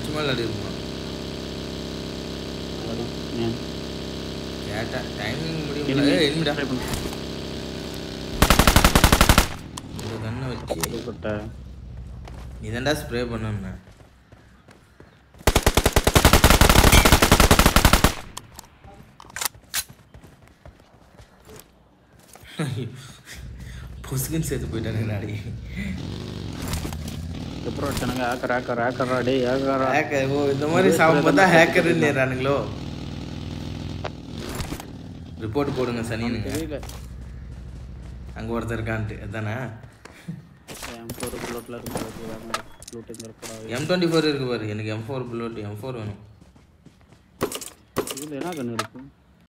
நிமிஷமா விளையாடி இருக்கோம் அவ்வளோதான் ஏன் கேட்டா டைமிங் முடியும் enemy. ஏய் எனிமிடா Try பண்ணு. இந்த கண்ணை வச்சு புதுக்கோட்டை. இதாண்டா ஸ்ப்ரே பண்ணேன் பொசுக்குன்னு சேர்த்து போயிட்டானே நாடி அப்புறம் அடிச்சானுங்க ஹேக்கர் ஹேக்கர் ஹேக்கரா டேய் ஹேக்கரா ஹேக்கர் ஓ இந்த மாதிரி சாப்பிடும் பார்த்தா ஹேக்கர்னு நேரானுங்களோ ரிப்போர்ட் போடுங்க சனினுங்க தெரியல அங்கே ஒருத்தர் இருக்கான்ட்டு அதானே எம் ஃபோர் புல்லட்டில் இருக்கு லூட்டிங் இருக்கடா எம் டுவெண்ட்டி ஃபோர் இருக்கு பாரு எனக்கு M four bullet M four வேணும் இதில் என்ன கண்ணு இருக்கு